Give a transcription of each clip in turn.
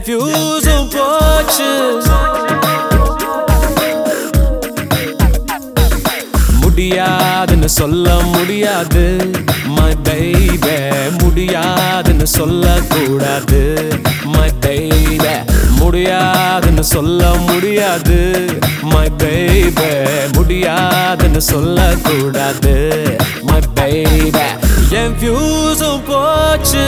ஃபியூஸும் போச்சு முடியாதுன்னு சொல்ல முடியாது my baby முடியாதுன்னு சொல்லக்கூடாது my baby முடியாதுன்னு சொல்ல முடியாது my baby முடியாதுன்னு சொல்லக்கூடாது my baby என் ஃபியூஸும் போச்சு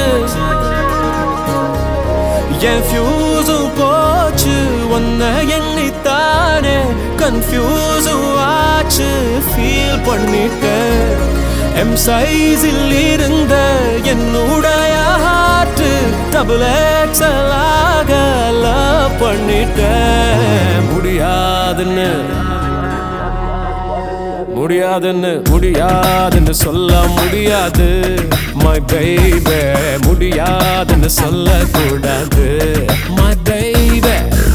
என் ஃபியூஸும் போச்சு உன்னை எண்ணித்தானே கன்ஃபியூஸும் ஆச்சு ஃபீல் பண்ணிட்டேன் எம் சைஸில் இருந்த என்னுடைய ஹார்ட் டபுள் எக்ஸலாக லவ் பண்ணிட்டேன் முடியாதுன்னு முடியாதுன்னு முடியாதுன்னு சொல்ல முடியாது my baby முடியாதுன்னு சொல்லக்கூடாது my baby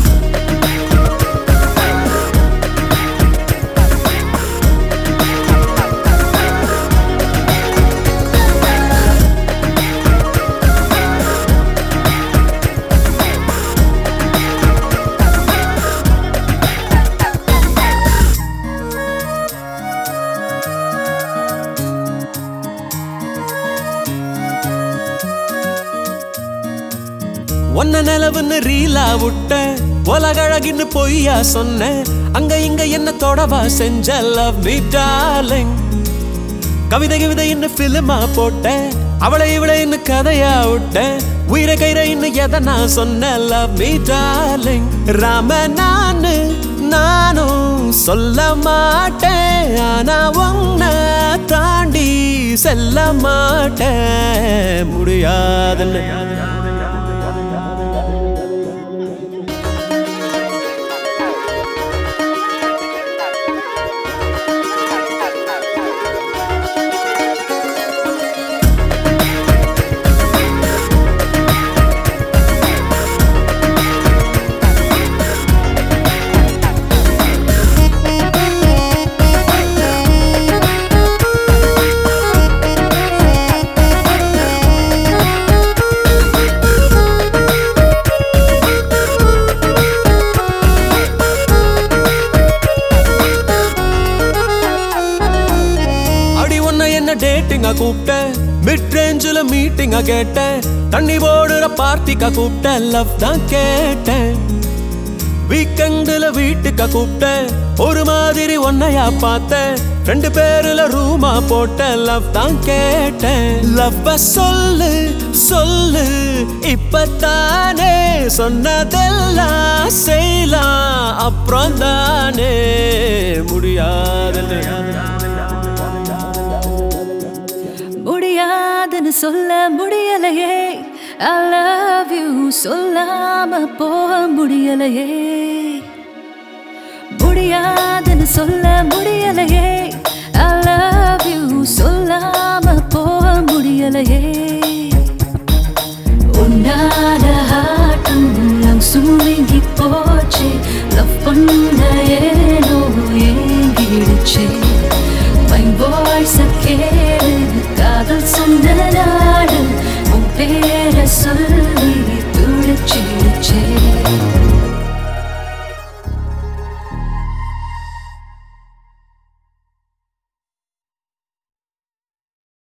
ஒன்ன நிலவுன்னு ரீலா விட்ட உலகழகின்னு பொய்யா சொன்ன அங்க இங்க என்ன தொடவா செஞ்ச லவ் மீ டார்லிங் கவிதை கவிதை இன்னும் பிலிமா போட்ட அவளை இவளை இன்னும் கதையா விட்ட உயிரை கயிறை இன்னும் எதை நான் சொன்ன லவ் மீ டார்லிங் ராம நானு நானும் சொல்ல மாட்டேன் ஆனா உன்னை தாண்டி செல்ல மாட்டேன் முடியாதுன்னு அடி உன்னை என்ன டேட்டிங்கா கூப்பிட்ட மிட் ரேஞ்சில் மீட்டிங்கா கேட்டேன் தண்ணி போடுற பார்ட்டிக்கா கூப்பிட்டேன் லவ் தான் கேட்டேன் வீக்கெண்டில் வீட்டுக்கா கூப்பிட்டேன் ஒரு மாதிரி ஒன்னையா பார்த்தேன் ரெண்டு பேருல ரூமா போட்டேன் லவ் தான் கேட்டேன் லவ்வ சொல்லு சொல்லு இப்பத்தானே சொன்னதெல்லாம் செய்யலாம் அப்புறம் தானே முடியாதுன்னு முடியாதுன்னு சொல்ல முடியலையே I love you சொல்லாம போக முடியலையே முடியாதுன்னு சொல்ல முடியலையே I love you சொல்லாம போக முடியலையே உன்னால ஹாட்டும் சுருங்கி போச்சு லவ் பண்ண